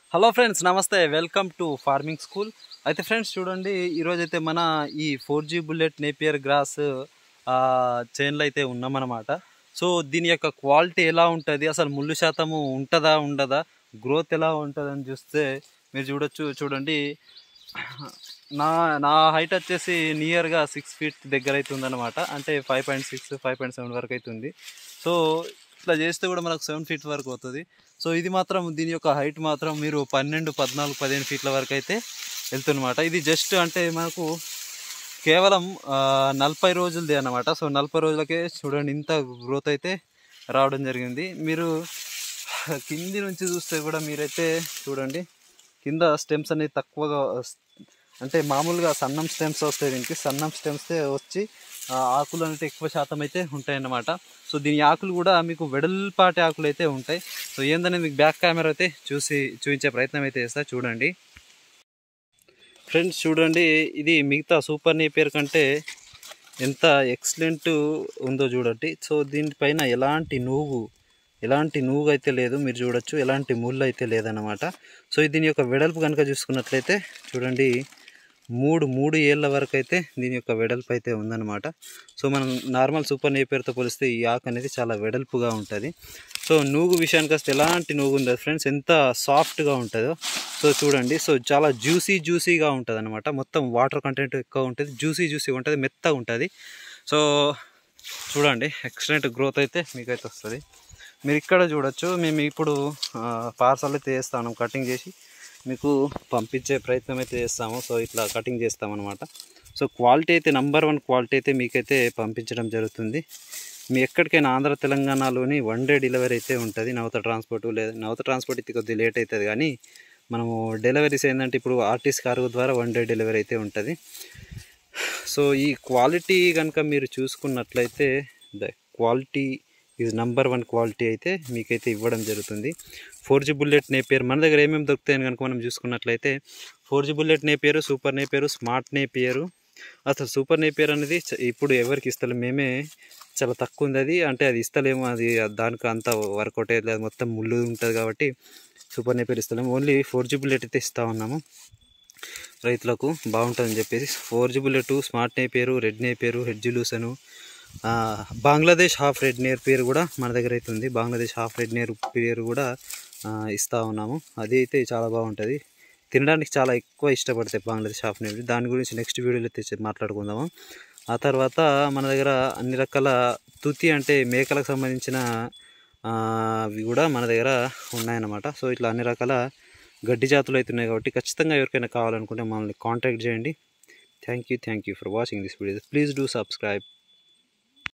hello friends నమస్తే welcome to farming school అయితే friends చూడండి ఈరోజు అయితే మన ఈ four G bullet napier grass చైన్లో అయితే ఉన్నామన్నమాట సో దీని యొక్క క్వాలిటీ ఎలా ఉంటుంది అసలు ముళ్ళు శాతము ఉంటుందా ఉండదా గ్రోత్ ఎలా ఉంటుంది అని చూస్తే మీరు చూడొచ్చు చూడండి నా నా హైట్ వచ్చేసి నియర్గా సిక్స్ ఫీట్ దగ్గర అయితే ఉందన్నమాట అంటే five point six five point seven వరకు అయితే ఉంది సో ఇట్లా చేస్తే కూడా మనకు సెవెన్ ఫీట్ వరకు అవుతుంది సో ఇది మాత్రం దీని యొక్క హైట్ మాత్రం మీరు పన్నెండు పద్నాలుగు పదిహేను ఫీట్ల వరకు అయితే వెళ్తుందన్నమాట ఇది జస్ట్ అంటే మనకు కేవలం ఆ, నలభై రోజులది అన్నమాట సో నలభై రోజులకే చూడండి ఇంత గ్రోత్ అయితే రావడం జరిగింది మీరు కింది నుంచి చూస్తే కూడా మీరైతే చూడండి కింద స్టెమ్స్ అనేది తక్కువగా వస్- అంటే మామూలుగా సన్నం స్టెమ్స్ వస్తాయి దీనికి సన్నం స్టెమ్స్ వచ్చి ఆ, ఆకులు అనేది ఎక్కువ శాతం అయితే ఉంటాయన్నమాట సో దీని ఆకులు కూడా మీకు వెడల్పాటి ఆకులు అయితే ఉంటాయి సో ఏందనేది మీకు బ్యాక్ కెమెరా అయితే చూసి చూపించే ప్రయత్నం అయితే చేస్తా చూడండి ఫ్రెండ్స్ చూడండి ఇది మిగతా సూపర్ నేపియర్ కంటే ఎంత ఎక్సలెంట్ ఉందో చూడండి సో దీనిపైన ఎలాంటి నూగు ఎలాంటి నూగు అయితే లేదు మీరు చూడొచ్చు ఎలాంటి ముళ్ళు అయితే లేదన్నమాట సో దీని యొక్క వెడల్పు కనుక చూసుకున్నట్లయితే చూడండి మూడు మూడు ఏళ్ళ వరకు అయితే దీని యొక్క వెడల్పు అయితే ఉందన్నమాట సో మనం నార్మల్ సూపర్ నేపియర్తో పోలిస్తే ఈ ఆకు అనేది చాలా వెడల్పుగా ఉంటుంది సో నూగు విషయానికి వస్తే ఎలాంటి నూగు ఉండదు ఫ్రెండ్స్ ఎంత సాఫ్ట్గా ఉంటుందో సో చూడండి సో చాలా జ్యూసీ జ్యూసీగా ఉంటుంది అనమాట మొత్తం వాటర్ కంటెంట్ ఎక్కువ ఉంటుంది జ్యూసీ జ్యూసీగా ఉంటుంది మెత్తగా ఉంటుంది సో చూడండి ఎక్సలెంట్ గ్రోత్ అయితే మీకైతే వస్తుంది మీరు ఇక్కడ చూడొచ్చు మేము ఇప్పుడు పార్సల్ అయితే చేస్తాము కటింగ్ చేసి మీకు పంపించే ప్రయత్నం అయితే చేస్తాము సో ఇట్లా కటింగ్ చేస్తామన్నమాట సో క్వాలిటీ అయితే నంబర్ వన్ క్వాలిటీ అయితే మీకైతే పంపించడం జరుగుతుంది మీ ఎక్కడికైనా ఆంధ్ర తెలంగాణలోని వన్ డే డెలివరీ అయితే ఉంటుంది నవత ట్రాన్స్పోర్ట్ లేదా నవత ట్రాన్స్పోర్ట్ అయితే కొద్దిగా లేట్ అవుతుంది కానీ మనము డెలివరీస్ ఏంటంటే ఇప్పుడు ఆర్టీసీ కార్గో ద్వారా వన్ డే డెలివరీ అయితే ఉంటుంది సో ఈ క్వాలిటీ కనుక మీరు చూసుకున్నట్లయితే the quality is number one quality అయితే మీకైతే ఇవ్వడం జరుగుతుంది ఫోర్ జీ బుల్లెట్ నేపియర్ మన దగ్గర ఏమేమి దొరుకుతాయని కనుక మనం చూసుకున్నట్లయితే four G bullet napier super napier smart napier అసలు సూపర్ నేపియర్ అనేది చ- ఇప్పుడు ఎవరికి ఇస్తలేము మేమే చాలా తక్కువ ఉంది అది అంటే అది ఇస్తలేము అది దానికి అంత వర్కౌట్ అయ్యలేదు మొత్తం ముళ్ళు ఉంటుంది కాబట్టి సూపర్ నేపియర్ ఇస్తలేము ఓన్లీ ఫోర్ జీ బుల్లెట్ అయితే ఇస్తూ ఉన్నాము రైతులకు బాగుంటుందని చెప్పేసి four G bullet smart napier red napier head జులూసను ఆ, బంగ్లాదేశ్ హాఫ్ రెడ్ నేర్ పేరు కూడా మన దగ్గర అయితే ఉంది బంగ్లాదేశ్ హాఫ్ రెడ్ నేర్ పేరు కూడా ఆ, ఇస్తా ఉన్నాము అది అయితే చాలా బాగుంటుంది తినడానికి చాలా ఎక్కువ ఇష్టపడతాయి బంగ్లాదేశ్ హాఫ్ నేర్ దాని గురించి నెక్స్ట్ వీడియోలో అయితే చే- మాట్లాడుకుందాము ఆ తర్వాత మన దగ్గర అన్ని రకాల తుతి అంటే మేకలకు సంబంధించిన ఆ, అవి కూడా మన దగ్గర ఉన్నాయన్నమాట సో ఇట్లా అన్ని రకాల గడ్డి జాతులు అయితే ఉన్నాయి కాబట్టి ఖచ్చితంగా ఎవరికైనా కావాలనుకుంటే మనల్ని కాంటాక్ట్ చేయండి thank you thank you for watching this video please do subscribe